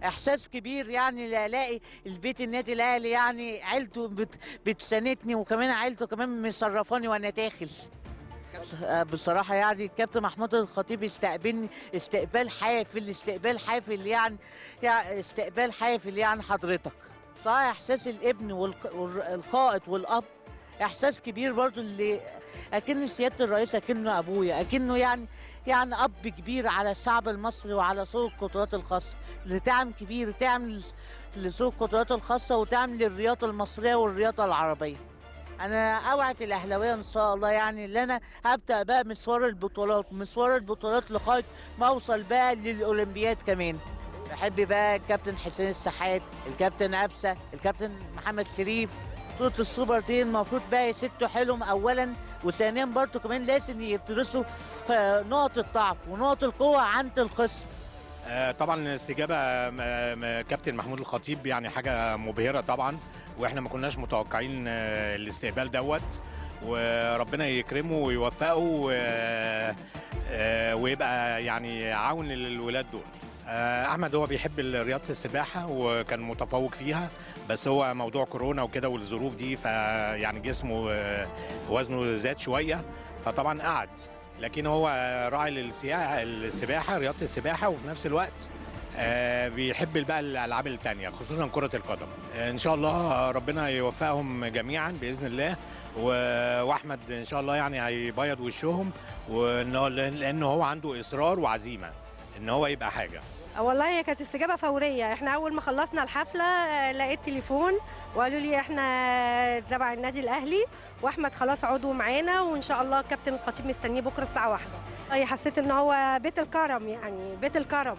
احساس كبير يعني لا الاقي البيت النادي الاهلي يعني عيلته بت بتساندني وكمان عيلته كمان مصرفاني وانا داخل بصراحة يعني الكابتن محمود الخطيب استقبلني استقبال حافل استقبال حافل يعني, يعني استقبال حافل يعني حضرتك صح احساس الابن والق- والقائد والاب احساس كبير برضو اللي اكن سياده الرئيس اكنه ابويا اكنه يعني يعني اب كبير على الشعب المصري وعلى سوق القدرات الخاصه لدعم كبير تعمل لسوق القدرات الخاصه وتعمل للرياضه المصريه والرياضه العربيه انا اوعد الاهلاويه ان شاء الله يعني اللي انا هبدا بقى مشوار البطولات مشوار البطولات لغايه ما اوصل بقى للاولمبياد كمان بحب بقى الكابتن حسين السحات الكابتن ابسه الكابتن محمد شريف بطولة السوبر دي المفروض بقى يسدوا حيلهم اولا وثانيا برضه كمان لازم يدرسوا آه، نقط الضعف ونقط القوه عند الخصم آه، طبعا الاستجابه م- م- كابتن محمود الخطيب يعني حاجه مبهره طبعا واحنا ما كناش متوقعين آه، الاستقبال دوت وربنا يكرمه ويوفقه و- آه، ويبقى يعني عون للولاد دول آه، احمد هو بيحب رياضه السباحه وكان متفوق فيها بس هو موضوع كورونا وكده والظروف دي فيعني جسمه آه، وزنه زاد شويه فطبعا قعد لكن هو راعي للسياحه السباحه رياضه السباحه وفي نفس الوقت آه، بيحب بقى الالعاب التانية خصوصا كره القدم آه، ان شاء الله ربنا يوفقهم جميعا باذن الله و- واحمد ان شاء الله يعني هيبيض وشهم وانه لانه هو عنده اصرار وعزيمه ان هو يبقى حاجه والله هي كانت استجابه فوريه احنا اول ما خلصنا الحفله آه، لقيت تليفون وقالوا لي احنا تبع النادي الاهلي واحمد خلاص عضو معانا وان شاء الله الكابتن الخطيب مستنيه بكره الساعه واحدة اي حسيت ان هو بيت الكرم يعني بيت الكرم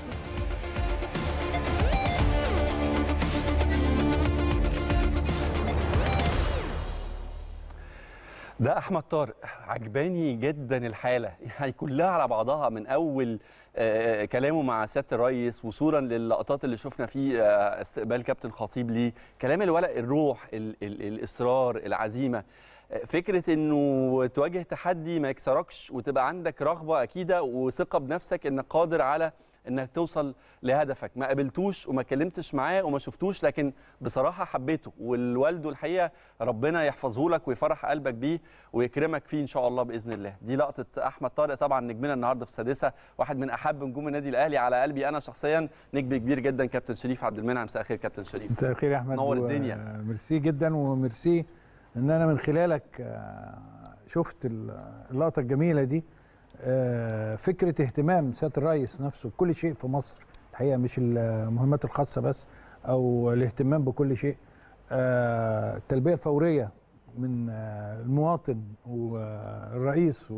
ده احمد طارق عجباني جدا الحاله يعني كلها على بعضها من اول آه، كلامه مع سياده الرئيس وصولا للقطات اللي شفنا فيه آه، استقبال كابتن خطيب ليه كلام الولد الروح ال ال الاصرار العزيمه آه، فكره انه تواجه تحدي ما يكسركش وتبقى عندك رغبه اكيده وثقه بنفسك انك قادر على انك توصل لهدفك ما قابلتوش وما اتكلمتش معاه وما شفتوش لكن بصراحه حبيته والوالده الحقيقه ربنا يحفظه لك ويفرح قلبك بيه ويكرمك فيه ان شاء الله باذن الله دي لقطه احمد طارق طبعا نجمنا النهارده في السادسه واحد من احب نجوم النادي الاهلي على قلبي انا شخصيا نجم كبير جدا كابتن شريف عبد المنعم مساء الخير كابتن شريف مساء الخير يا احمد نور و- الدنيا. ميرسي جدا وميرسي ان انا من خلالك آه، شفت ال- اللقطه الجميله دي آه، فكره اهتمام سياده الرئيس نفسه بكل شيء في مصر الحقيقه مش المهمات الخاصه بس او الاهتمام بكل شيء آه، التلبيه الفوريه من آه، المواطن والرئيس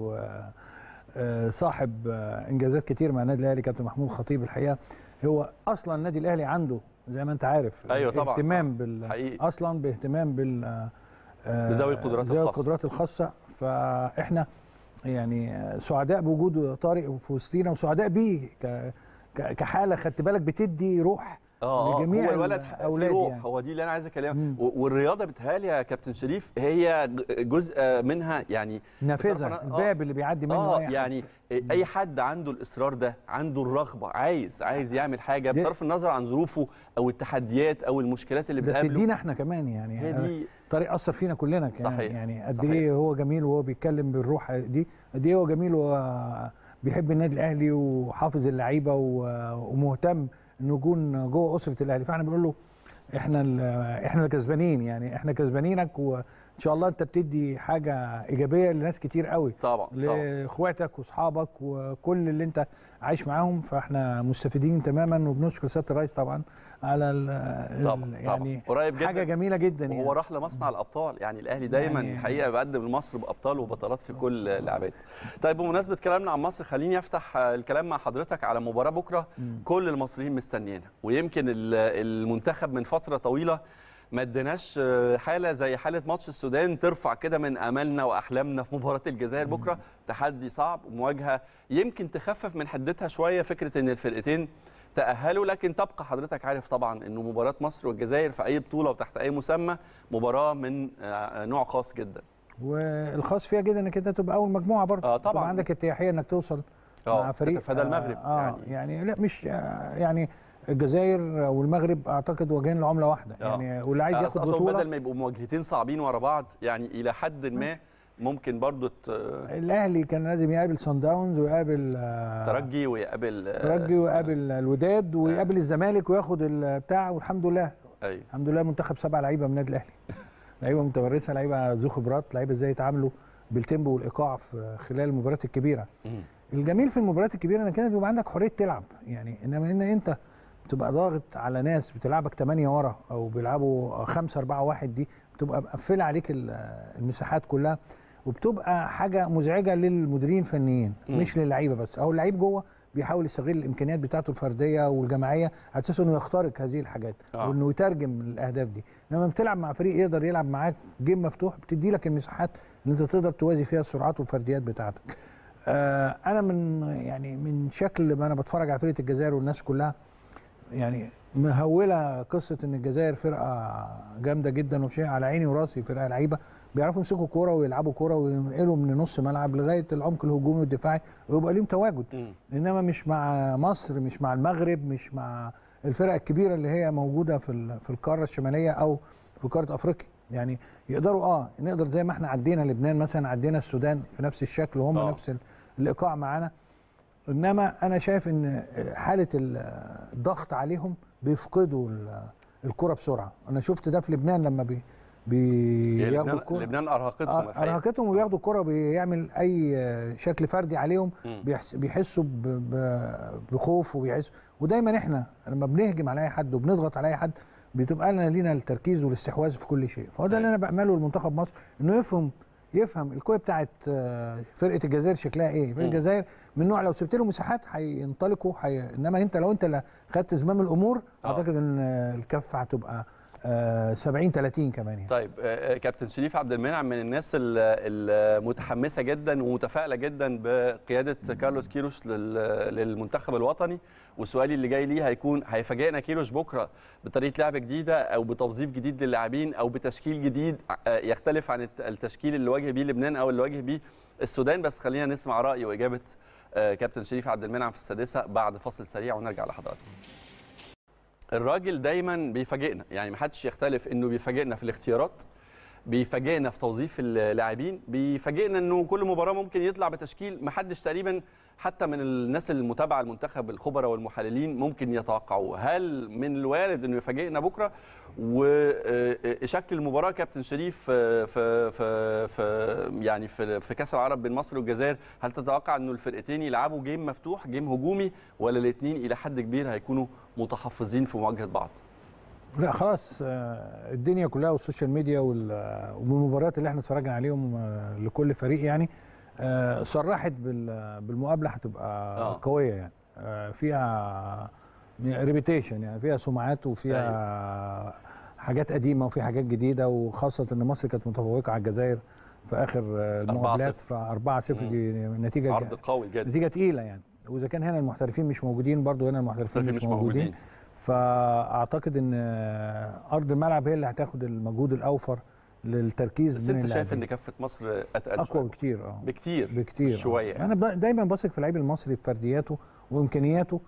وصاحب انجازات كتير مع النادي الاهلي كابتن محمود خطيب الحقيقه هو اصلا النادي الاهلي عنده زي ما انت عارف أيوة طبعاً. اهتمام بال حقيقي. اصلا باهتمام بال آه، بذوي القدرات ذوي الخاصة. القدرات الخاصه فاحنا يعني سعداء بوجود طارق في وسطينا وسعداء بيه ك- ك- كحاله خدت بالك بتدي روح اه آه، لجميع هو الولد الأولاد في روح يعني. هو دي اللي انا عايز اكلمها مم. و- والرياضه بتهيألي يا كابتن شريف هي ج- جزء منها يعني نافذه بصراحة أنا- آه. الباب اللي بيعدي منه اه أي حد. يعني اي حد عنده الاصرار ده عنده الرغبه عايز عايز يعمل حاجه دي- بصرف النظر عن ظروفه او التحديات او المشكلات اللي ده بتقابله بتدينا احنا كمان يعني هي دي طارق اثر فينا كلنا كمان صحيح. يعني قد صحيح. ايه هو جميل وهو بيتكلم بالروح دي قد ايه هو جميل وهو بيحب النادي الاهلي وحافظ اللعيبه و- ومهتم انه يكون جوه اسره الاهلي فاحنا بنقول له احنا ال- احنا اللي كسبانين يعني احنا كسبانينك وان شاء الله انت بتدي حاجه ايجابيه لناس كتير قوي طبعا طبعا لاخواتك واصحابك وكل اللي انت عايش معاهم فاحنا مستفيدين تماما وبنشكر سياده الرئيس طبعا على ال طبعا ال- طبعا يعني قريب جدا حاجه جميله جدا يعني وهو راح لمصنع الابطال يعني الاهلي دايما يعني- الحقيقه بيقدم لمصر بابطال وبطلات في كل اللعبات طيب بمناسبه كلامنا عن مصر خليني افتح آه، الكلام مع حضرتك على مباراه بكره كل المصريين مستنيينها ويمكن ال- المنتخب من فتره طويله ما اديناش آه، حاله زي حاله ماتش السودان ترفع كده من املنا واحلامنا في مباراه الجزائر بكره تحدي صعب ومواجهه يمكن تخفف من حدتها شويه فكره ان الفرقتين تأهلوا لكن تبقى حضرتك عارف طبعا انه مباراة مصر والجزائر في اي بطولة وتحت اي مسمى مباراة من آه، نوع خاص جدا والخاص فيها جدا انك انت تبقى اول مجموعه برضه آه، طبعاً. تبقى عندك ارتياحيه انك توصل آه، مع فريق تتفادى المغرب آه, يعني. يعني يعني لا مش آه يعني الجزائر والمغرب اعتقد واجهين لعمله واحده آه. يعني واللي عايز ياخد أصلاً بطوله بدل ما يبقوا مواجهتين صعبين ورا بعض يعني الى حد ما ممكن برضو ت- الاهلي كان لازم يقابل سان داونز ويقابل آه، ترجي ويقابل آه، ترجي ويقابل الوداد ويقابل الزمالك وياخد البتاع والحمد لله ايوه الحمد لله منتخب سبع لعيبه من النادي الاهلي لعيبه متمرسه لعيبه ذو خبرات لعيبه ازاي يتعاملوا بالتيمبو والايقاع في خلال المباريات الكبيره مم. الجميل في المباريات الكبيره انك انت بيبقى عندك حريه تلعب يعني انما ان انت بتبقى ضاغط على ناس بتلعبك 8 ورا او بيلعبوا 5 4 1 دي بتبقى مقفله عليك ال- المساحات كلها وبتبقى حاجه مزعجه للمديرين الفنيين مم. مش للعيبه بس او اللعيب جوه بيحاول يستغل الامكانيات بتاعته الفرديه والجماعيه على اساس انه يخترق هذه الحاجات آه. وانه يترجم الاهداف دي انما بتلعب مع فريق يقدر يلعب معاك جيم مفتوح بتدي لك المساحات اللي انت تقدر توازي فيها السرعات والفرديات بتاعتك آه انا من يعني من شكل ما انا بتفرج على فرقه الجزائر والناس كلها يعني مهوله قصه ان الجزائر فرقه جامده جدا وشيء على عيني وراسي فرقه لعيبه بيعرفوا يمسكوا كوره ويلعبوا كوره وينقلوا من نص ملعب لغايه العمق الهجومي والدفاعي ويبقى ليهم تواجد مم. انما مش مع مصر مش مع المغرب مش مع الفرق الكبيره اللي هي موجوده في ال- في القاره الشماليه او في قاره افريقيا يعني يقدروا اه نقدر زي ما احنا عدينا لبنان مثلا عدينا السودان في نفس الشكل وهم آه. نفس ال- الايقاع معانا انما انا شايف ان حاله ال- الضغط عليهم بيفقدوا ال- الكره بسرعه انا شفت ده في لبنان لما بي هي بياخدوا لبنان الكره لبنان ارهقتهم آه، الحقيقه ارهقتهم وبياخدوا الكره بيعمل اي آه، شكل فردي عليهم مم. بيحس بيحسوا ب- ب- بخوف وبيحسوا ودايما احنا لما بنهجم على اي حد وبنضغط على اي حد بتبقى لنا لينا التركيز والاستحواذ في كل شيء فهو ده اللي انا بامله لمنتخب مصر انه يفهم يفهم الكوره بتاعت آه، فرقه الجزائر شكلها ايه فرقه مم. الجزائر من نوع لو سبت له مساحات هينطلقوا حي... انما انت لو انت اللي خدت زمام الامور آه. اعتقد ان آه، الكفه هتبقى آه، 70 30 كمان يعني طيب آه، آه، كابتن شريف عبد المنعم من الناس ال- المتحمسه جدا ومتفائله جدا بقياده كارلوس كيروش لل- للمنتخب الوطني وسؤالي اللي جاي ليه هيكون هيفاجئنا كيروش بكره بطريقه لعب جديده او بتوظيف جديد للاعبين او بتشكيل جديد آه، يختلف عن الت- التشكيل اللي واجه بيه لبنان او اللي واجه بيه السودان بس خلينا نسمع راي واجابه آه، كابتن شريف عبد المنعم في السادسه بعد فاصل سريع ونرجع لحضراتكم الراجل دايما بيفاجئنا يعني محدش يختلف انه بيفاجئنا في الاختيارات بيفاجئنا في توظيف اللاعبين بيفاجئنا انه كل مباراه ممكن يطلع بتشكيل محدش تقريبا حتى من الناس المتابعه المنتخب الخبراء والمحللين ممكن يتوقعوه هل من الوارد انه يفاجئنا بكره وشكل المباراه كابتن شريف في في في, في يعني في, في كاس العرب بين مصر والجزائر هل تتوقع انه الفرقتين يلعبوا جيم مفتوح جيم هجومي ولا الاثنين الى حد كبير هيكونوا متحفظين في مواجهه بعض لا خلاص آه، الدنيا كلها والسوشيال ميديا وال- والمباريات اللي احنا اتفرجنا عليهم آه، لكل فريق يعني آه، صرحت بال- بالمقابله هتبقى آه. قويه يعني آه، فيها ريبيتيشن يعني فيها سمعات وفيها حاجات قديمه وفي حاجات جديده وخاصه ان مصر كانت متفوقه على الجزائر في اخر آه، 4-0. المقابلات ف 4 0 دي نتيجه عرض قوي جدا نتيجه تقيله يعني واذا كان هنا المحترفين مش موجودين برضو هنا المحترفين المحترفين مش, مش موجودين, موجودين. فاعتقد ان ارض الملعب هي اللي هتاخد المجهود الاوفر للتركيز بس من انت شايف اللاعبين. ان كفه مصر اتقل اقوى شوية. بكتير اه بكتير بكتير مش شويه آه. يعني. انا ب- دايما بثق في اللعيب المصري بفردياته وامكانياته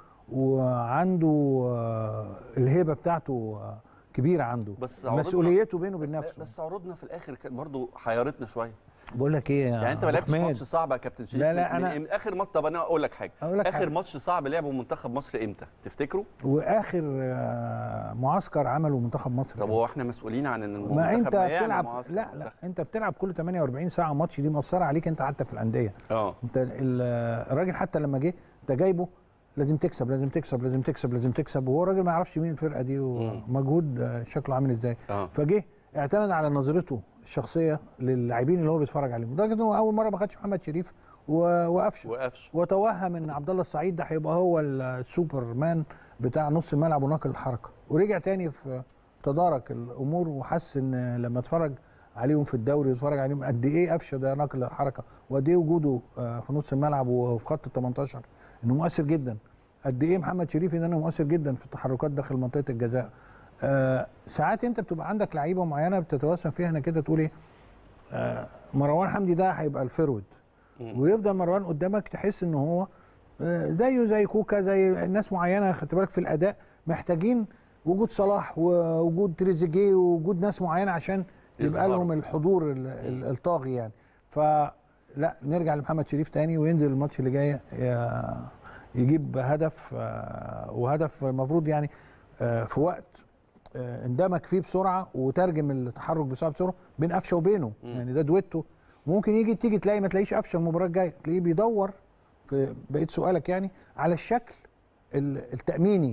وعنده آه، الهيبه بتاعته آه، كبيره عنده بس عروضنا- مسؤوليته بينه وبين نفسه بس عروضنا في الاخر كانت برضه حيرتنا شويه بقول لك ايه يا يعني انت ما أبو لعبتش حميد؟ ماتش صعب يا كابتن شريف لا، لا، من, أنا- من اخر ماتش طب انا اقول لك حاجه أقول لك اخر حاجة. ماتش صعب لعبه منتخب مصر امتى تفتكروا واخر آه، معسكر عمله منتخب مصر طب هو احنا مسؤولين عن ان المنتخب ما انت يعمل بتلعب معسكر لا لا منتخب. انت بتلعب كل 48 ساعه ماتش دي مؤثره عليك انت حتى في الانديه اه انت ال- الراجل حتى لما جه انت جايبه لازم تكسب لازم تكسب لازم تكسب لازم تكسب وهو الراجل ما يعرفش مين الفرقه دي ومجهود آه، شكله عامل ازاي اه فجه اعتمد على نظرته الشخصيه للاعبين اللي هو بيتفرج عليهم لدرجه ان هو اول مره ما خدش محمد شريف و- وقفشه وقفش وتوهم ان عبد الله السعيد ده هيبقى هو السوبرمان بتاع نص الملعب وناقل الحركه ورجع تاني في تدارك الامور وحس ان لما اتفرج عليهم في الدوري واتفرج عليهم قد ايه قفشه ده ناقل الحركه وقد ايه وجوده آه، في نص الملعب وفي خط ال 18 انه مؤثر جدا قد ايه محمد شريف ان انا مؤثر جدا في التحركات داخل منطقه الجزاء آه ساعات انت بتبقى عندك لعيبه معينه بتتوسم فيها انك كده تقول ايه آه مروان حمدي ده هيبقى الفيرود مم. ويفضل مروان قدامك تحس ان هو آه، زيه زي كوكا زي ناس معينه خدت بالك في الاداء محتاجين وجود صلاح ووجود تريزيجيه ووجود ناس معينه عشان يبقى يظهروا. لهم الحضور ال- ال- الطاغي يعني فلا نرجع لمحمد شريف تاني وينزل الماتش اللي جاي ي- يجيب هدف آه، وهدف المفروض يعني آه، في وقت آه، اندمج فيه بسرعه وترجم التحرك بسرعه بسرعه بين قفشه وبينه مم. يعني ده دويتو ممكن يجي تيجي تلاقي ما تلاقيش قفشه المباراه الجايه تلاقيه بيدور في بقيه سؤالك يعني على الشكل ال- التاميني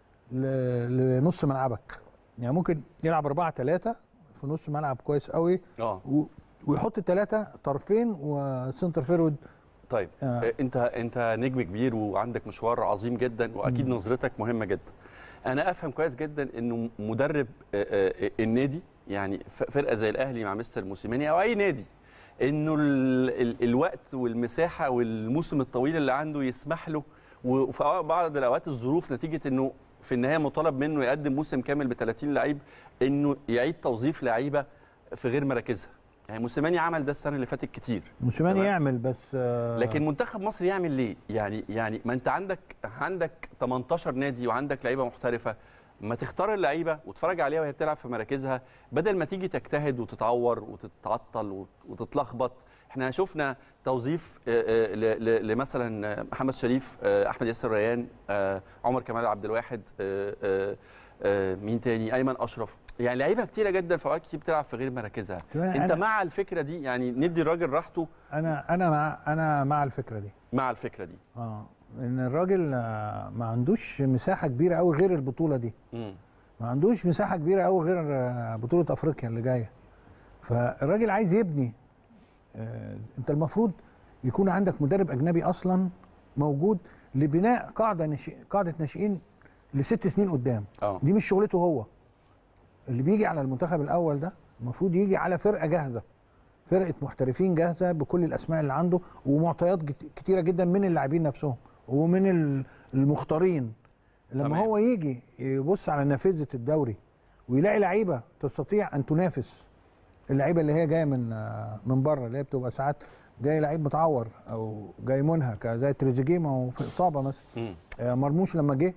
ل- لنص ملعبك يعني ممكن يلعب 4 3 في نص ملعب كويس قوي اه و- ويحط الثلاثه طرفين وسنتر فيرود طيب آه. آه. انت انت نجم كبير وعندك مشوار عظيم جدا واكيد مم. نظرتك مهمه جدا انا افهم كويس جدا انه مدرب آه، آه، النادي يعني ف- فرقه زي الاهلي مع مستر موسيماني او اي نادي انه ال ال الوقت والمساحه والموسم الطويل اللي عنده يسمح له وفي أوقات- بعض الاوقات الظروف نتيجه انه في النهايه مطالب منه يقدم موسم كامل ب 30 لعيب انه يعيد توظيف لعيبه في غير مراكزها يعني موسيماني عمل ده السنه اللي فاتت كتير موسيماني تمام. يعمل بس آه، لكن منتخب مصر يعمل ليه؟ يعني يعني ما انت عندك عندك 18 نادي وعندك لعيبه محترفه ما تختار اللعيبه وتتفرج عليها وهي بتلعب في مراكزها بدل ما تيجي تجتهد وتتعور وتتعطل وت- وتتلخبط احنا شفنا توظيف آه، آه، ل- ل- لمثلا آه، محمد شريف آه، احمد ياسر ريان آه، عمر كمال عبد الواحد آه، آه، آه، مين تاني ايمن اشرف يعني لعيبه كتيره جدا في اوقات كتير بتلعب في غير مراكزها كمان انت أنا- مع الفكره دي يعني ندي الراجل راحته انا انا مع انا مع الفكره دي مع الفكره دي اه ان الراجل آه، ما عندوش مساحه كبيره قوي غير البطوله دي مم. ما عندوش مساحه كبيره قوي غير آه، بطوله افريقيا اللي جايه فالراجل عايز يبني آه، انت المفروض يكون عندك مدرب اجنبي اصلا موجود لبناء قاعده نشئ قاعده ناشئين لست سنين قدام اه دي مش شغلته هو اللي بيجي على المنتخب الاول ده المفروض يجي على فرقه جاهزه فرقه محترفين جاهزه بكل الاسماء اللي عنده ومعطيات جت- كتيره جدا من اللاعبين نفسهم ومن ال- المختارين لما تمام. هو يجي يبص على نافذه الدوري ويلاقي لعيبه تستطيع ان تنافس اللعيبه اللي هي جايه من آه، من بره اللي هي بتبقى ساعات جاي لعيب متعور او جاي منهك زي تريزيجيه ما هو في اصابه مثلا مم. آه، مرموش لما جه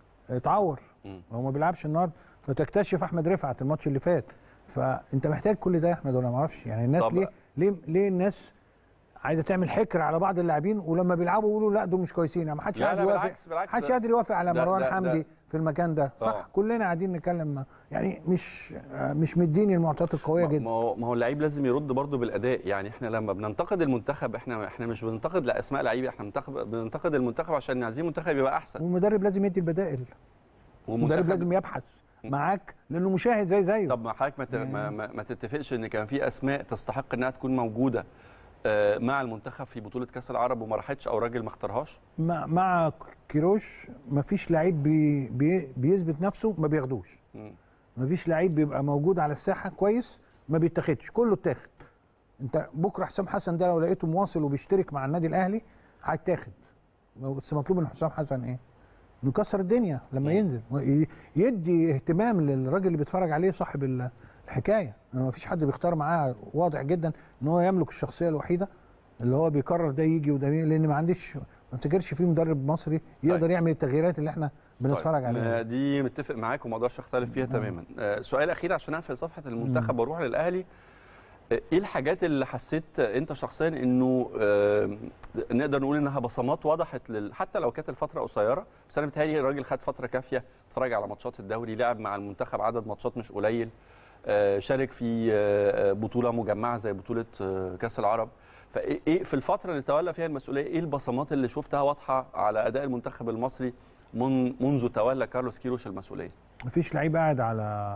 اتعور مم. هو ما بيلعبش النهارده فتكتشف احمد رفعت الماتش اللي فات فانت محتاج كل ده يا احمد ولا ما اعرفش يعني الناس طب- ليه ليه ليه الناس عايزه تعمل حكر على بعض اللاعبين ولما بيلعبوا يقولوا لا دول مش كويسين يعني ما حدش لا قاعد لا يوافق بالعكس بالعكس محدش ده- قادر يوافق على ده- مروان ده- ده- حمدي في المكان ده صح آه. كلنا قاعدين نتكلم يعني مش آه، مش مديني المعطيات القويه ما- جدا ما هو ما هو اللعيب لازم يرد برضه بالاداء يعني احنا لما بننتقد المنتخب احنا احنا مش بننتقد لاسماء لعيبه احنا بننتقد بننتقد المنتخب عشان عايزين المنتخب يبقى احسن والمدرب لازم يدي البدائل المدرب والمنتخب- لازم يبحث معاك لانه مشاهد زي زيه طب ما حضرتك ما, ت- ما, ما, ما تتفقش ان كان في اسماء تستحق انها تكون موجوده آه، مع المنتخب في بطوله كاس العرب وما راحتش او راجل ما اختارهاش مع مع كيروش مفيش لعيب بي بي بيثبت نفسه ما بياخدوش مم. مفيش لعيب بيبقى موجود على الساحه كويس ما بيتاخدش كله اتاخد انت بكره حسام حسن ده لو لقيته مواصل وبيشترك مع النادي الاهلي هيتاخد بس مطلوب من حسام حسن ايه نكسر الدنيا لما مم. ينزل وي- يدي اهتمام للراجل اللي بيتفرج عليه صاحب ال- الحكايه ما مفيش حد بيختار معاه واضح جدا ان هو يملك الشخصيه الوحيده اللي هو بيقرر ده يجي وده يجي، لان ما عنديش ما افتكرش في مدرب مصري يقدر طيب. يعمل التغييرات اللي احنا بنتفرج طيب، عليها ما دي متفق معاك وما اقدرش اختلف فيها آه. تماما آه، سؤال اخير عشان اقفل صفحه المنتخب واروح للاهلي آه، ايه الحاجات اللي حسيت انت شخصيا انه آه، نقدر نقول انها بصمات وضحت لل... حتى لو كانت الفتره قصيره بس انا بتهيألي الراجل خد فتره كافيه اتفرج على ماتشات الدوري لعب مع المنتخب عدد ماتشات مش قليل آه، شارك في آه، آه، بطوله مجمعه زي بطوله آه، كاس العرب فايه إيه في الفتره اللي تولى فيها المسؤوليه ايه البصمات اللي شفتها واضحه على اداء المنتخب المصري من منذ تولى كارلوس كيروش المسؤوليه مفيش لعيب قاعد على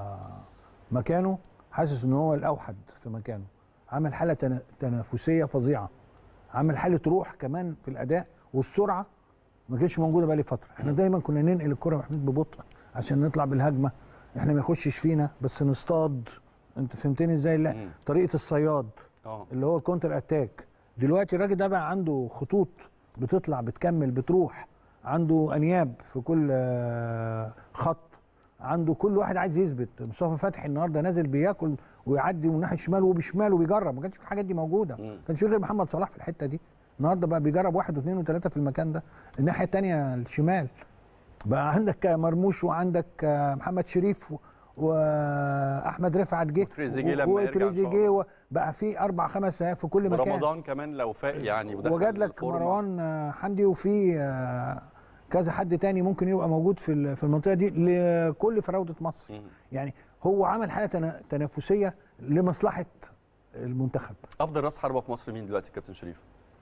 مكانه حاسس ان هو الاوحد في مكانه عمل حاله تنا- تنافسيه فظيعه عمل حاله روح كمان في الاداء والسرعه ما كانتش موجوده بقالي فتره احنا دايما كنا ننقل الكره يا محمود ببطء عشان نطلع بالهجمه احنا ما يخشش فينا بس نصطاد انت فهمتني ازاي لا مم. طريقه الصياد اه اللي هو الكونتر اتاك دلوقتي الراجل ده بقى عنده خطوط بتطلع بتكمل بتروح عنده انياب في كل آه، خط عنده كل واحد عايز يثبت مصطفى فتحي النهارده نازل بياكل ويعدي من ناحيه الشمال وبشماله وبيجرب ما كانش الحاجات دي موجوده مم. ما كانش في غير محمد صلاح في الحته دي النهارده بقى بيجرب واحد واثنين وثلاثه في المكان ده الناحيه الثانيه الشمال بقى عندك مرموش وعندك آه، محمد شريف و- واحمد رفعت جه وتريزيجيه لما يرجع إن شاء وتريزيجيه الله. و- بقى في اربع خمس لعيبه في كل مكان رمضان كمان لو فاق يعني ودخل وجاد لك الفورمة. مروان آه، حمدي وفي آه، كذا حد تاني ممكن يبقى موجود في ال- في المنطقه دي لكل فراوده مصر مم. يعني هو عمل حاله تنا- تنافسيه لمصلحه المنتخب افضل راس حربه في مصر مين دلوقتي كابتن شريف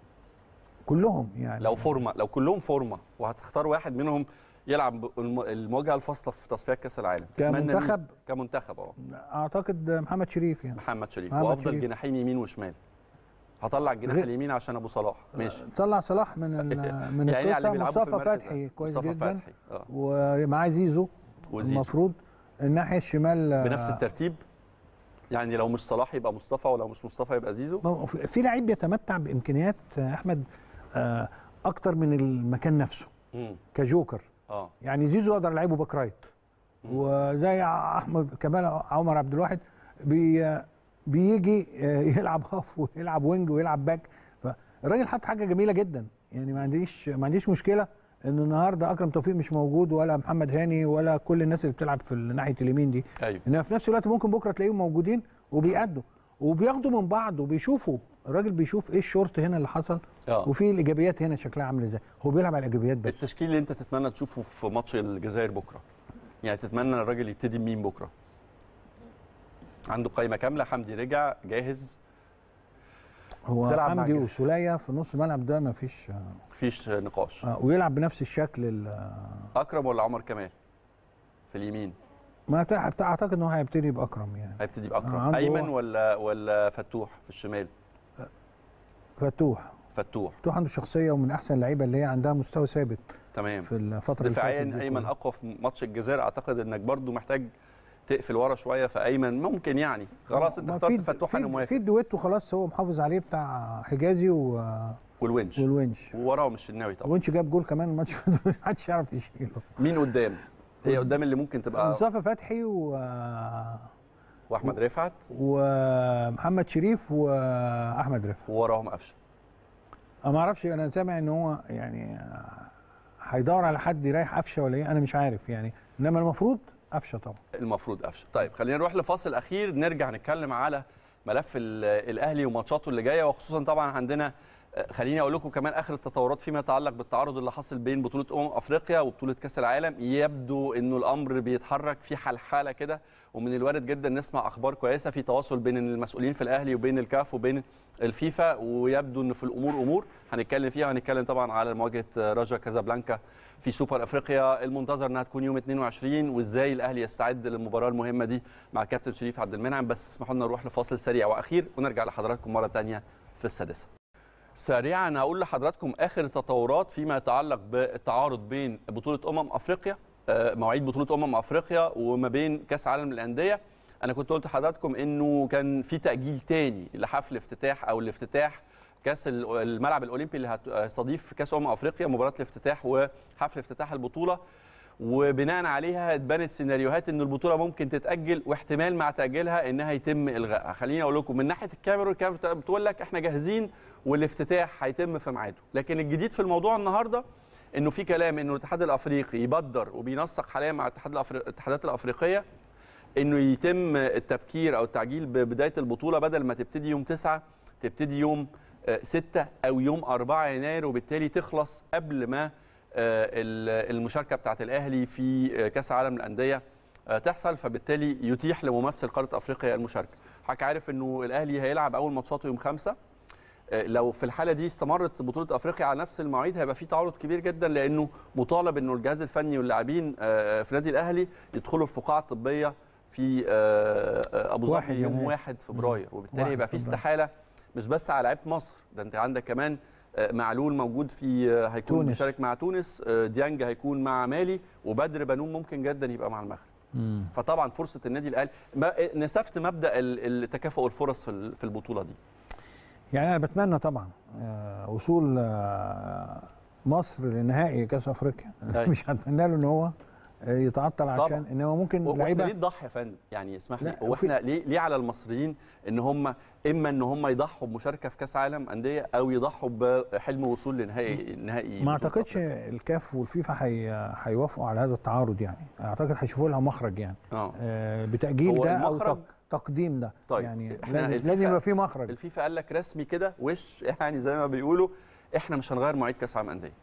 كلهم يعني لو فورمه لو كلهم فورمه وهتختار واحد منهم يلعب الم- المواجهه الفاصله في تصفيات كاس العالم تتمنى مين؟ كمنتخب كمنتخب اه اعتقد محمد شريف يعني محمد شريف محمد وافضل شريف. جناحين يمين وشمال هطلع الجناح غير- اليمين عشان ابو صلاح ماشي طلع صلاح من ال- من يعني القصه اللي بيلعبوا في مصطفى المركز فتحي ده. كويس مصطفى جدا فتحي اه ومعاه زيزو وزيزو المفروض الناحيه الشمال آه، بنفس الترتيب يعني لو مش صلاح يبقى مصطفى ولو مش مصطفى يبقى زيزو ما هو في في لعيب بيتمتع بامكانيات آه، احمد آه، اكتر من المكان نفسه مم. كجوكر اه يعني زيزو اقدر العبه باك رايت وزي احمد كمال عمر عبد الواحد بي بيجي آه، يلعب هاف ويلعب وينج ويلعب باك فالراجل حط حاجه جميله جدا يعني ما عنديش ما عنديش مشكله ان النهارده اكرم توفيق مش موجود ولا محمد هاني ولا كل الناس اللي بتلعب في ناحيه اليمين دي ايوه انما في نفس الوقت ممكن بكره تلاقيهم موجودين وبيأدوا وبياخدوا من بعض وبيشوفوا الراجل بيشوف ايه الشورت هنا اللي حصل اه وفي الايجابيات هنا شكلها عامل ازاي هو بيلعب على الايجابيات بس التشكيل اللي انت تتمنى تشوفه في ماتش الجزائر بكره يعني تتمنى الراجل يبتدي بمين بكره عنده قائمه كامله حمدي رجع جاهز هو تلعب مع حمدي الجيش. وسوليه في نص الملعب ده ما فيش مفيش نقاش آه ويلعب بنفس الشكل ال- اكرم ولا عمر كمال في اليمين ما تع- بتاع- اعتقد ان هو هيبتدي باكرم يعني هيبتدي باكرم عنده ايمن هو- ولا ولا فتوح في الشمال فتوح فتوح فتوح عنده شخصيه ومن احسن اللعيبه اللي هي عندها مستوى ثابت تمام في الفتره اللي دفاعيا فاتت دي ايمن كلها. اقوى في ماتش الجزائر اعتقد انك برضو محتاج تقفل ورا شويه فايمن ممكن يعني خلاص انت ما اخترت في- فتوح في- انا موافق في الدويتو خلاص هو محافظ عليه بتاع حجازي و... والونش والونش ووراهم الشناوي طبعا الونش جاب جول كمان الماتش اللي فات، محدش يعرف يشيله مين قدام هي قدام اللي ممكن تبقى مصطفى فتحي و... واحمد رفعت ومحمد شريف واحمد رفعت ووراهم قفشه انا ما اعرفش انا سامع ان هو يعني هيدور على حد يريح قفشه ولا ايه انا مش عارف يعني انما المفروض قفشه طبعا المفروض قفشه طيب خلينا نروح لفاصل اخير نرجع نتكلم على ملف ال- الاهلي وماتشاته اللي جايه وخصوصا طبعا عندنا آه، خليني اقول لكم كمان اخر التطورات فيما يتعلق بالتعارض اللي حاصل بين بطوله امم افريقيا وبطوله كاس العالم يبدو انه الامر بيتحرك في حلحله كده ومن الوارد جدا نسمع اخبار كويسه في تواصل بين المسؤولين في الاهلي وبين الكاف وبين الفيفا ويبدو ان في الامور امور هنتكلم فيها هنتكلم طبعا على مواجهه راجا كازابلانكا في سوبر افريقيا المنتظر انها تكون يوم 22 وازاي الاهلي يستعد للمباراه المهمه دي مع كابتن شريف عبد المنعم بس اسمحوا لنا نروح لفاصل سريع واخير ونرجع لحضراتكم مره ثانيه في السادسه سريعا هقول لحضراتكم اخر التطورات فيما يتعلق بالتعارض بين بطوله امم افريقيا آه، مواعيد بطوله امم افريقيا وما بين كاس عالم الانديه انا كنت قلت لحضراتكم انه كان في تاجيل تاني لحفل افتتاح او الافتتاح كاس ال- الملعب الاولمبي اللي هيستضيف كاس امم افريقيا مباراه الافتتاح وحفل افتتاح البطوله وبناء عليها اتبنت سيناريوهات ان البطوله ممكن تتاجل واحتمال مع تاجيلها انها يتم الغائها خليني اقول لكم من ناحيه الكاميرون الكاميرون بتقول لك احنا جاهزين والافتتاح هيتم في ميعاده لكن الجديد في الموضوع النهارده انه في كلام انه الاتحاد الافريقي يبدر وبينسق حاليا مع الاتحاد الأفري... الاتحادات الافريقيه انه يتم التبكير او التعجيل ببدايه البطوله بدل ما تبتدي يوم 9 تبتدي يوم 6 او يوم 4 يناير وبالتالي تخلص قبل ما آه، ال- المشاركه بتاعت الاهلي في آه، كاس عالم الانديه آه، تحصل فبالتالي يتيح لممثل قاره افريقيا المشاركه حضرتك عارف انه الاهلي هيلعب اول ماتشاته يوم 5 آه، لو في الحاله دي استمرت بطوله افريقيا على نفس المواعيد هيبقى في تعارض كبير جدا لانه مطالب انه الجهاز الفني واللاعبين آه، في نادي الاهلي يدخلوا الفقاعه الطبيه في آه، آه، ابو واحد ظبي يوم يناير. 1 فبراير وبالتالي واحد يبقى في فبراير. استحاله مش بس على لعيبه مصر ده انت عندك كمان آه، معلول موجود في آه، هيكون تونس. بيشارك مع تونس آه، ديانج هيكون مع مالي وبدر بنون ممكن جدا يبقى مع المغرب فطبعا فرصه النادي الاهلي ما- نسفت مبدا ال- التكافؤ الفرص في ال- في البطوله دي يعني انا بتمنى طبعا آه، وصول آه، مصر لنهائي كاس افريقيا أيوة. مش هتمنى له ان هو آه، يتعطل طبعاً. عشان انما ممكن واحنا ليه لعيبه نضحي يا فندم يعني اسمح لي لا، هو وفي- احنا ليه ليه على المصريين ان هم اما ان هم يضحوا بمشاركه في كاس عالم انديه او يضحوا بحلم وصول لنهائي نهائي ما بطولة اعتقدش أفريقيا. الكاف والفيفا هي- هيوافقوا على هذا التعارض يعني اعتقد هيشوفوا لها مخرج يعني اه آه، بتاجيل هو ده او المخرج- تق- تقديم ده طيب، يعني إحنا لازم, الفيفا- لازم يبقى في مخرج الفيفا قال لك رسمي كده وش يعني زي ما بيقولوا احنا مش هنغير مواعيد كاس عالم انديه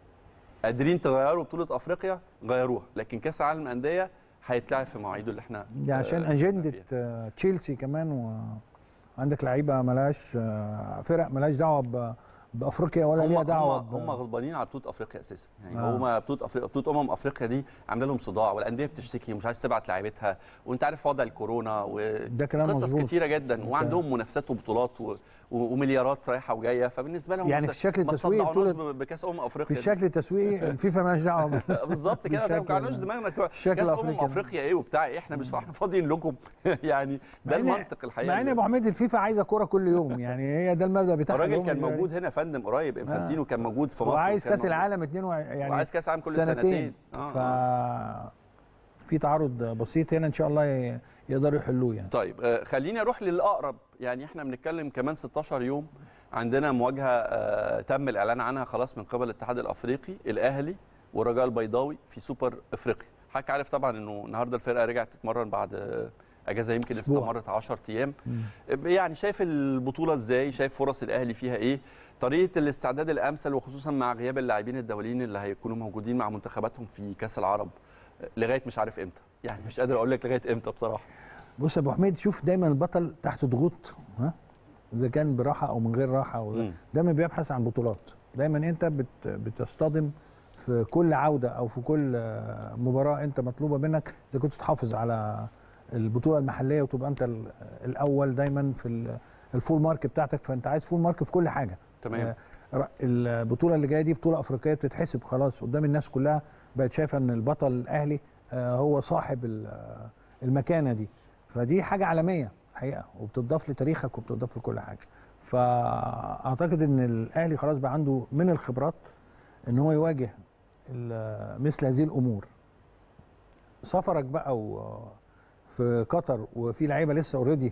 قادرين تغيروا بطوله افريقيا غيروها لكن كاس عالم انديه هيتلعب في مواعيده اللي احنا دي عشان آه، اجنده فيها. آه، تشيلسي كمان وعندك لعيبه ملهاش آه، فرق ملهاش دعوه ب- بافريقيا ولا هم ليها دعوه هم, ب- هم غضبانين على بطوله افريقيا اساسا يعني آه. هم بطوله افريقيا بطوله امم افريقيا دي عامله لهم صداع والانديه بتشتكي ومش عايز تبعت لعيبتها وانت عارف وضع الكورونا ده كلام وقصص مظبوط كتيره جدا وعندهم منافسات وبطولات و... و- ومليارات رايحه وجايه فبالنسبه لهم يعني ما- في الشكل ما التسويقي تصدعوناش بطولة- ب- بكاس امم في افريقيا دي. الشكل التسويقي الفيفا مالهاش دعوه بيه. بالظبط كده ما بالشكل توجعناش ده. دماغنا كده. الشكل كاس امم الأفريقي. افريقيا ايه وبتاع إيه؟ احنا مش احنا فاضيين لكم يعني ده مع إن- المنطق الحقيقه مع ان يا ابو حميد الفيفا عايزه كوره كل يوم يعني هي ده المبدا بتاعها الراجل اللي هم كان اللي- موجود هنا يا فندم قريب انفانتينو كان موجود في مصر وعايز وكان كاس موجود. العالم 22 يعني وعايز كاس عالم كل سنتين, سنتين آه، ف آه. في تعارض بسيط هنا ان شاء الله ي- يقدروا يحلوه يعني طيب آه، خليني اروح للاقرب يعني احنا بنتكلم كمان 16 يوم عندنا مواجهه آه، تم الاعلان عنها خلاص من قبل الاتحاد الافريقي الاهلي والرجاء البيضاوي في سوبر افريقيا حضرتك عارف طبعا انه النهارده الفرقه رجعت تتمرن بعد آه، اجازه يمكن أسبوع. استمرت 10 ايام يعني شايف البطوله ازاي شايف فرص الاهلي فيها ايه طريقه الاستعداد الامثل وخصوصا مع غياب اللاعبين الدوليين اللي هيكونوا موجودين مع منتخباتهم في كاس العرب آه، لغايه مش عارف امتى يعني مش قادر اقول لك لغايه امتى بصراحه بص يا ابو حميد شوف دايما البطل تحت ضغوط ها اذا كان براحه او من غير راحه أو مم. دايما بيبحث عن بطولات دايما انت بت بتصطدم في كل عوده او في كل آه، مباراه انت مطلوبه منك اذا كنت تحافظ على البطوله المحليه وتبقى انت ال- الاول دايما في ال- الفول مارك بتاعتك فانت عايز فول مارك في كل حاجه تمام آه، ر- البطوله اللي جايه دي بطوله افريقيه بتتحسب خلاص قدام الناس كلها بقت شايفه ان البطل الاهلي آه، هو صاحب ال- آه، المكانه دي فدي حاجه عالميه حقيقه وبتضاف لتاريخك وبتضاف لكل حاجه فاعتقد ان الاهلي خلاص بقى عنده من الخبرات ان هو يواجه ال- مثل هذه الامور سفرك بقى و- في قطر وفي لعيبه لسه اوريدي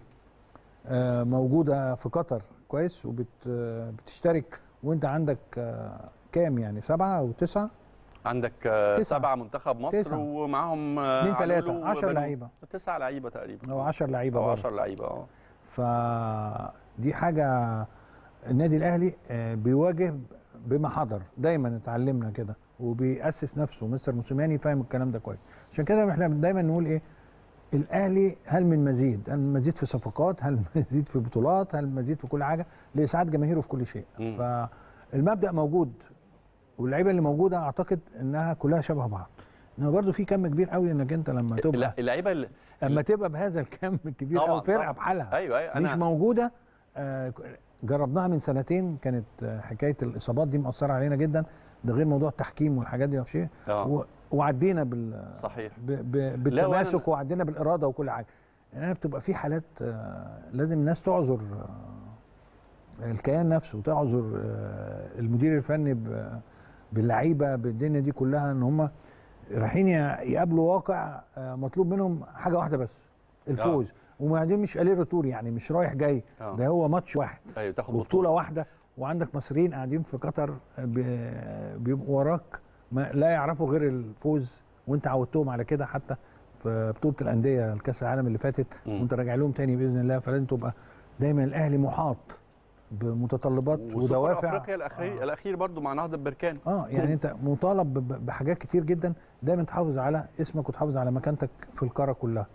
موجوده في قطر كويس وبتشترك وانت عندك آه، كام يعني سبعه او تسعه عندك آه، تسعة. سبعة منتخب مصر تسعة. ومعاهم آه، اتنين علولو تلاته 10 وبنو. لعيبه تسع لعيبه تقريبا او 10 لعيبه او برضه. 10 لعيبه اه فدي حاجه النادي الاهلي آه، بيواجه بما حضر دايما اتعلمنا كده وبيأسس نفسه مستر موسيماني فاهم الكلام ده كويس عشان كده احنا دايما نقول ايه الاهلي هل من مزيد هل من مزيد في صفقات هل من مزيد في بطولات هل من مزيد في كل حاجه لاسعاد جماهيره في كل شيء مم. فالمبدا موجود واللعيبه اللي موجوده اعتقد انها كلها شبه بعض انما برضه في كم كبير قوي انك انت لما تبقى لا، اللعيبه اللي اما تبقى بهذا الكم الكبير طبعاً، قوي فرقه طبعاً. بحالها ايوه ايوه مش انا موجوده آه، جربناها من سنتين كانت آه، حكايه الاصابات دي مأثره علينا جدا ده غير موضوع التحكيم والحاجات دي معرفش ايه اه و- وعدينا بال صحيح ب- ب- لا، وأنا- بالتماسك وعدينا بالاراده وكل حاجه انها بتبقى في حالات آه، لازم الناس تعذر آه، الكيان نفسه تعذر آه، المدير الفني ب- باللعيبه بالدنيا دي كلها ان هم رايحين ي- يقابلوا واقع آه، مطلوب منهم حاجه واحده بس الفوز وبعدين مش قليل رتور يعني مش رايح جاي اه ده هو ماتش واحد ايوه تاخد وبطوله واحده وعندك مصريين قاعدين في قطر ب- بيبقوا وراك ما لا يعرفوا غير الفوز وانت عودتهم على كده حتى في بطوله الانديه الكاس العالم اللي فاتت مم. وانت راجع لهم تاني باذن الله فلازم تبقى دايما الاهلي محاط بمتطلبات وسوبر ودوافع افريقيا الاخير آه. الاخير برضو مع نهضه بركان اه يعني انت مطالب ب- بحاجات كتير جدا دايما تحافظ على اسمك وتحافظ على مكانتك في القاره كلها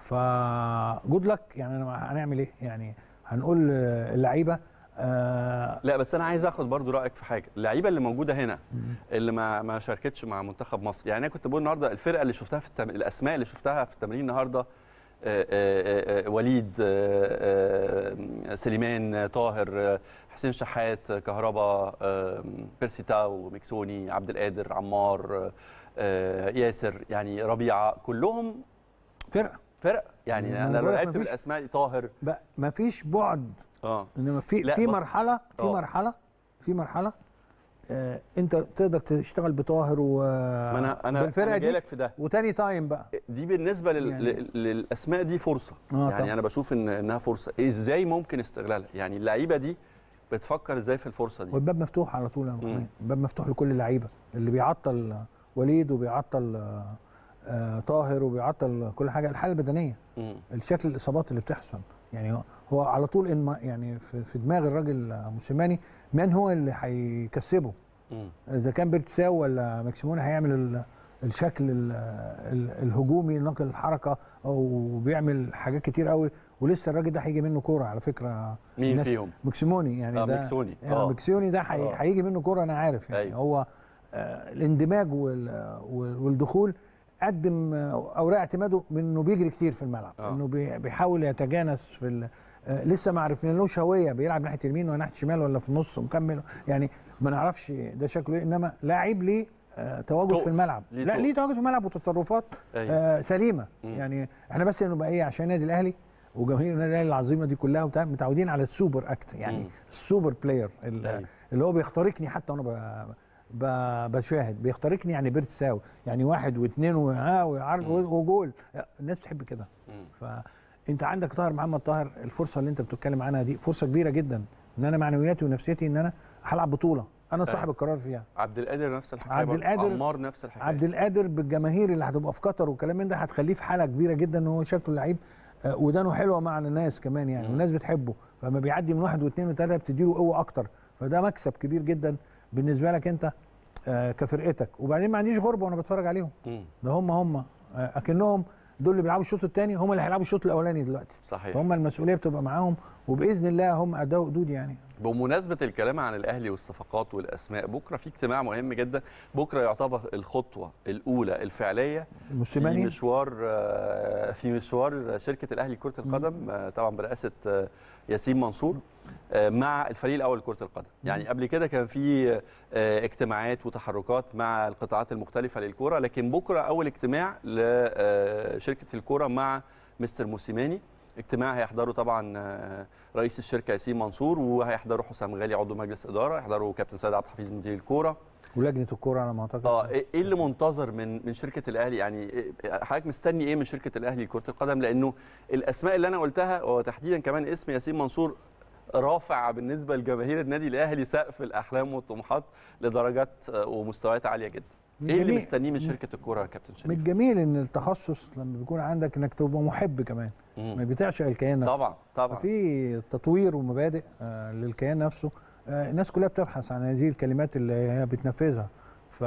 فجود لك يعني أنا هنعمل ايه يعني هنقول آه، اللعيبه آه لا بس انا عايز اخد برضو رايك في حاجه اللعيبه اللي موجوده هنا اللي ما ما شاركتش مع منتخب مصر يعني انا كنت بقول النهارده الفرقه اللي شفتها في التم... الاسماء اللي شفتها في التمرين النهارده آه، آه، آه، وليد آه، آه، سليمان آه، طاهر آه، حسين شحات آه، كهربا آه، بيرسي تاو مكسوني عبد القادر عمار آه، آه، ياسر يعني ربيعه كلهم فرقه فرق يعني ما انا أنا لو بقولك لعبت مفيش- بالاسماء طاهر ما فيش بعد اه انما في لا، في بص- مرحله في آه. مرحله في مرحله آه انت تقدر تشتغل بطاهر و ما انا انا بالفرقه انا جاي دي لك في ده وتاني تايم بقى دي بالنسبه لل... يعني- لل- للاسماء دي فرصه آه يعني طبعاً. انا بشوف ان انها فرصه ازاي ممكن استغلالها يعني اللعيبه دي بتفكر ازاي في الفرصه دي والباب مفتوح على طول يا أبو مم. حميد الباب مفتوح لكل اللعيبه اللي بيعطل وليد وبيعطل آه، آه، طاهر وبيعطل كل حاجه الحاله البدنيه مم. الشكل الاصابات اللي بتحصل يعني هو- هو على طول إن ما- يعني في في دماغ الراجل آه، موسيماني من هو اللي هيكسبه مم. اذا كان بيرتساو ولا ماكسيموني هيعمل ال- الشكل ال- ال- الهجومي نقل الحركه او بيعمل حاجات كتير قوي ولسه الراجل ده هيجي منه كوره على فكره مين الناس- فيهم مكسيموني يعني اه ده ميكسوني آه. مكسيوني ده هي- آه. هيجي منه كوره انا عارف يعني أيوة. هو آه الاندماج وال- وال- والدخول قدم آه، اوراق اعتماده من انه بيجري كتير في الملعب آه. انه بي- بيحاول يتجانس في ال- آه لسه ما عرفنالوش هويه بيلعب ناحيه اليمين ولا ناحيه الشمال ولا في النص ومكمل يعني ما نعرفش ده شكله ايه انما لاعب ليه آه تواجد تقل. في الملعب ليه لا تقل. ليه تواجد في الملعب وتصرفات أيوة. آه سليمه مم. يعني احنا بس نبقى ايه عشان النادي الاهلي وجماهير النادي الاهلي العظيمه دي كلها وبتاع متعودين على السوبر اكت يعني مم. السوبر بلاير ال- أيوة. اللي هو بيخترقني حتى وانا ب- ب- بشاهد بيخترقني يعني بيرت ساوي يعني واحد واثنين وها وعرض مم. وجول الناس بتحب كده مم. فانت عندك طاهر محمد طاهر الفرصه اللي انت بتتكلم عنها دي فرصه كبيره جدا ان انا معنوياتي ونفسيتي ان انا هلعب بطوله انا صاحب أيوة. القرار فيها عبد القادر نفس الحكايه عبد برضه. القادر- عمار نفس الحكايه عبد القادر بالجماهير اللي هتبقى في قطر والكلام من ده هتخليه في حاله كبيره جدا ان هو شكله لعيب آه، ودانه حلوه مع الناس كمان يعني مم. والناس بتحبه فلما بيعدي من واحد واثنين وثلاثه بتديله قوه اكتر فده مكسب كبير جدا بالنسبه لك انت آه، كفرقتك وبعدين ما عنديش غربه وانا بتفرج عليهم مم. ده هم هم آه، اكنهم دول اللي بيلعبوا الشوط الثاني هم اللي هيلعبوا الشوط الاولاني دلوقتي صحيح فهم المسؤوليه بتبقى معاهم وباذن الله هم اداء حدود يعني بمناسبة الكلام عن الأهلي والصفقات والأسماء بكرة في اجتماع مهم جدا بكرة يعتبر الخطوة الأولى الفعلية في الموسيماني مشوار آه، في مشوار شركة الأهلي لكرة القدم آه، طبعا برئاسة آه، ياسين منصور آه، مع الفريق الأول لكرة القدم يعني قبل كده كان في آه، اجتماعات وتحركات مع القطاعات المختلفة للكرة لكن بكرة أول اجتماع لشركة الكرة مع مستر موسيماني اجتماع هيحضره طبعا آه، رئيس الشركه ياسين منصور وهيحضره حسام غالي عضو مجلس اداره هيحضره كابتن سيد عبد الحفيظ مدير الكوره ولجنه الكوره على ما اعتقد اه ايه إيه اللي منتظر من من شركه الاهلي يعني إيه- حضرتك مستني ايه من شركه الاهلي لكره القدم لانه الاسماء اللي انا قلتها وتحديدا كمان اسم ياسين منصور رافع بالنسبه لجماهير النادي الاهلي سقف الاحلام والطموحات لدرجات آه، ومستويات عاليه جدا من ايه اللي جميع- مستنيه من من- شركه الكوره يا كابتن من شريف الجميل ان التخصص لما بيكون عندك انك تبقى محب كمان ما مم. بتعشق الكيان نفسه طبعا طبعا في تطوير ومبادئ آه، للكيان نفسه آه، الناس كلها بتبحث عن هذه الكلمات اللي هي بتنفذها ف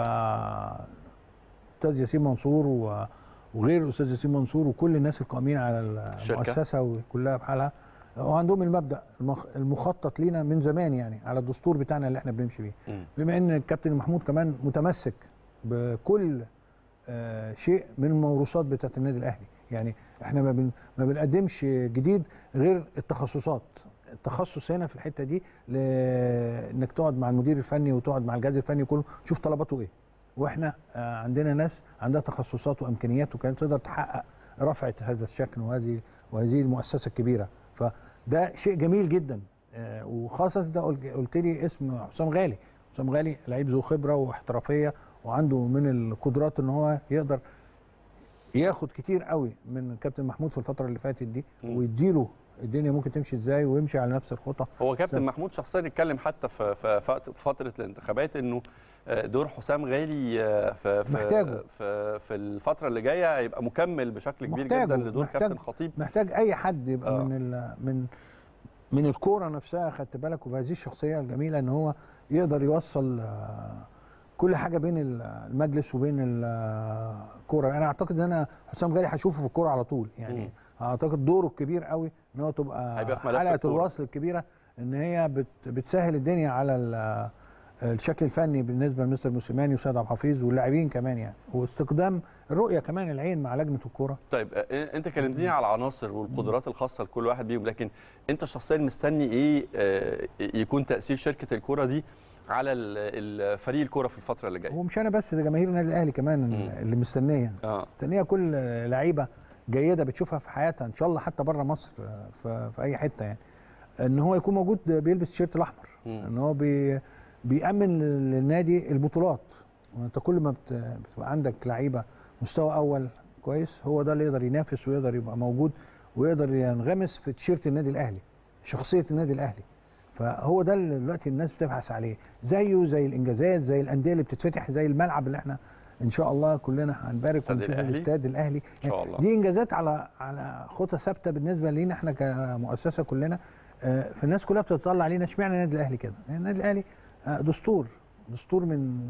استاذ ياسين منصور و- وغير الاستاذ ياسين منصور وكل الناس القائمين على الشركة. المؤسسه وكلها بحالها وعندهم المبدا المخ- المخطط لينا من زمان يعني على الدستور بتاعنا اللي احنا بنمشي بيه مم. بما ان الكابتن محمود كمان متمسك بكل آه، شيء من الموروثات بتاعه النادي الاهلي يعني احنا ما, بن ما بنقدمش جديد غير التخصصات التخصص هنا في الحته دي ل- انك تقعد مع المدير الفني وتقعد مع الجهاز الفني كله تشوف طلباته ايه واحنا آه، عندنا ناس عندها تخصصات وامكانيات وكانت تقدر تحقق رفعه هذا الشكل وهذه وهذه المؤسسه الكبيره فده شيء جميل جدا آه، وخاصه ده قلت قلت لي اسم حسام غالي حسام غالي لعيب ذو خبره واحترافيه وعنده من القدرات ان هو يقدر ياخد كتير قوي من كابتن محمود في الفتره اللي فاتت دي مم. ويديله الدنيا ممكن تمشي ازاي ويمشي على نفس الخطى هو كابتن سم- محمود شخصيا اتكلم حتى في في في فتره الانتخابات انه آه، دور حسام غالي آه، في في محتاجه. في, في الفتره اللي جايه هيبقى مكمل بشكل كبير محتاجه، جدا لدور محتاج- كابتن خطيب محتاج اي حد يبقى آه. من ال من من الكوره نفسها خدت بالك وبهذه الشخصيه الجميله ان هو يقدر يوصل آه، كل حاجه بين ال- المجلس وبين ال- الكوره انا اعتقد ان انا حسام غالي هشوفه في الكوره على طول يعني مم. اعتقد دوره الكبير قوي ان هو تبقى هيبقى في ملف حلقه الكورة. الوصل الكبيره ان هي بت بتسهل الدنيا على ال- الشكل الفني بالنسبه لمستر موسيماني وسيد عبد الحفيظ واللاعبين كمان يعني واستخدام الرؤيه كمان العين مع لجنه الكوره طيب آه، انت كلمتني على العناصر والقدرات الخاصه لكل واحد بيهم لكن انت شخصيا مستني ايه آه، يكون تاثير شركه الكوره دي على ال- ال- فريق الكوره في الفتره اللي جايه ومش انا بس ده جماهير النادي الاهلي كمان مم. اللي مستنيه اه مستنيه كل لعيبه جيده بتشوفها في حياتها ان شاء الله حتى بره مصر في, في اي حته يعني ان هو يكون موجود بيلبس التيشيرت الاحمر مم. ان هو بي بيأمن للنادي البطولات وانت كل ما بت- بتبقى عندك لعيبه مستوى اول كويس هو ده اللي يقدر ينافس ويقدر يبقى موجود ويقدر ينغمس في تيشيرت النادي الاهلي شخصيه النادي الاهلي فهو ده اللي دلوقتي الناس بتبحث عليه زيه زي الانجازات زي الانديه اللي بتتفتح زي الملعب اللي احنا ان شاء الله كلنا هنبارك استاد ونشوف الأهلي. الاستاد الاهلي إن شاء الله. دي انجازات على على خطى ثابته بالنسبه لينا احنا كمؤسسه كلنا آه، فالناس كلها بتطلع علينا اشمعنى النادي الاهلي كده النادي الاهلي آه، دستور دستور من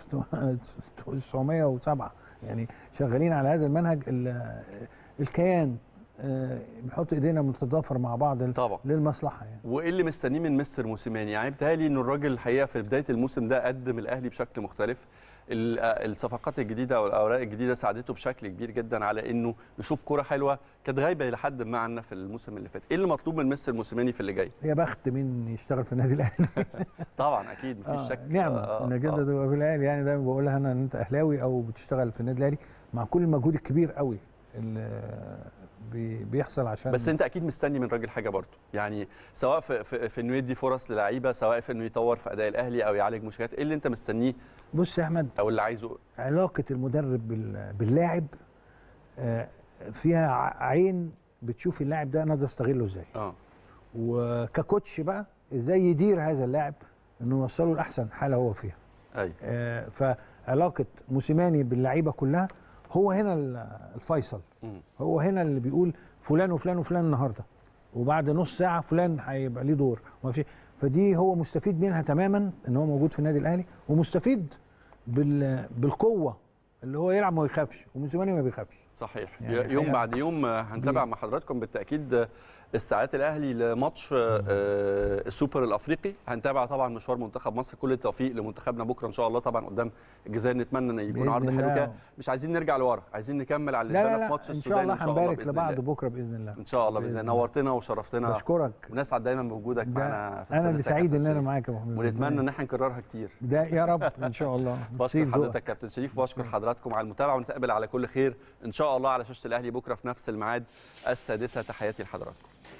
1907 يعني شغالين على هذا المنهج ال- الكيان آه، بنحط ايدينا بنتضافر مع بعض طبعا للمصلحه يعني وايه اللي مستنيه من مستر موسيماني يعني بيتهيألي ان الراجل الحقيقه في بدايه الموسم ده قدم الاهلي بشكل مختلف ال- آه، الصفقات الجديده والاوراق الجديده ساعدته بشكل كبير جدا على انه نشوف كره حلوه كانت غايبه الى حد ما عنا في الموسم اللي فات ايه اللي مطلوب من مستر موسيماني في اللي جاي يا بخت مين يشتغل في النادي الاهلي طبعا اكيد مفيش آه، شك نعمه آه، انك انت آه. تبقى في الاهلي يعني دايما بقولها انا ان انت اهلاوي او بتشتغل في النادي الاهلي مع كل المجهود الكبير قوي اللي بي- بيحصل عشان بس انت اكيد مستني من الراجل حاجه برضه يعني سواء في, في, في انه يدي فرص للعيبه سواء في انه يطور في اداء الاهلي او يعالج مشكلات ايه اللي انت مستنيه بص يا احمد او اللي عايزه علاقه المدرب بال- باللاعب آه، فيها ع- عين بتشوف اللاعب ده انا اقدر استغله ازاي اه وككوتش بقى ازاي يدير هذا اللاعب انه يوصله لاحسن حاله هو فيها ايوه آه، فعلاقه موسيماني باللعيبه كلها هو هنا ال- الفيصل مم. هو هنا اللي بيقول فلان وفلان وفلان النهارده وبعد نص ساعه فلان هيبقى ليه دور وما فيش فدي هو مستفيد منها تماما ان هو موجود في النادي الاهلي ومستفيد بال بالقوه اللي هو يلعب ما يخافش وموسيماني ما بيخافش صحيح يعني يوم الحقيقة بعد يوم آه، هنتابع دي- مع حضراتكم بالتاكيد آه، استعداد الاهلي لماتش آه، آه، السوبر الافريقي هنتابع طبعا مشوار منتخب مصر كل التوفيق لمنتخبنا بكره ان شاء الله طبعا قدام الجزائر نتمنى ان يكون بإذن عرض حلو الله. كده مش عايزين نرجع لورا عايزين نكمل على اللي لا لا اتبنى في لا ماتش ان السودان شاء الله ان شاء الله هنبارك باذن لبعض الله بكره باذن الله ان شاء الله باذن الله نورتنا وشرفتنا بشكرك ونسعد دايما بوجودك ده معانا في انا اللي السادسة يا سعيد كابتن ان انا شريف. معاك يا ابو حميد ونتمنى ان احنا نكررها كتير ده يا رب ان شاء الله بشكر نسيب حضرتك كابتن شريف واشكر حضراتكم على المتابعه ونتقابل على كل خير ان شاء الله على شاشه الاهلي بكره في نفس الميعاد السادسه تحياتي لحضراتكم